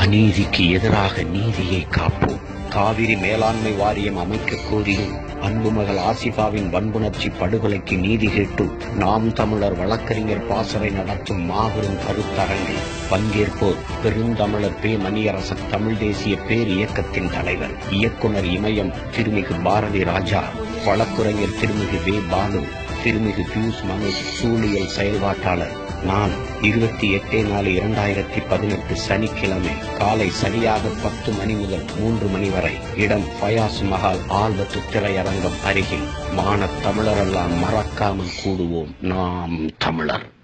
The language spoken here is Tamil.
அநீதிக்கு எதிராக நீதியை காப்போம் காவிரி மேலாண்மை வாரியம் அமைக்க கோரியும் அன்புமகள் ஆசிஃபாவின் வன்புணர்ச்சி படுகொலைக்கு நீதி கேட்டு நாம் தமிழர் வழக்கறிஞர் பாசறை நடத்தும் மாபெரும் கருத்தரங்கில் பங்கேற்போர் பெருந்தமிழர் பே மணியரசன் தமிழ் தேசிய பேர் இயக்கத்தின் தலைவர் இயக்குனர் இமயம் திருமிகு பாரதி ராஜா வழக்குரைஞர் திருமிகு வே பாலு திருமிகு பியூஷ் மனோஜ் சூழியல் செயல்பாட்டாளர் நான் இருபத்தி எட்டு நாலு இரண்டாயிரத்தி பதினெட்டு சனிக்கிழமை காலை சரியாக பத்து மணி முதல் மூன்று மணி வரை இடம் ஃபயாஸ் மஹால் ஆல்பத்து திரையரங்கம் அருகில் மானத் தமிழரெல்லாம் மறக்காமல் கூடுவோம் நாம் தமிழர்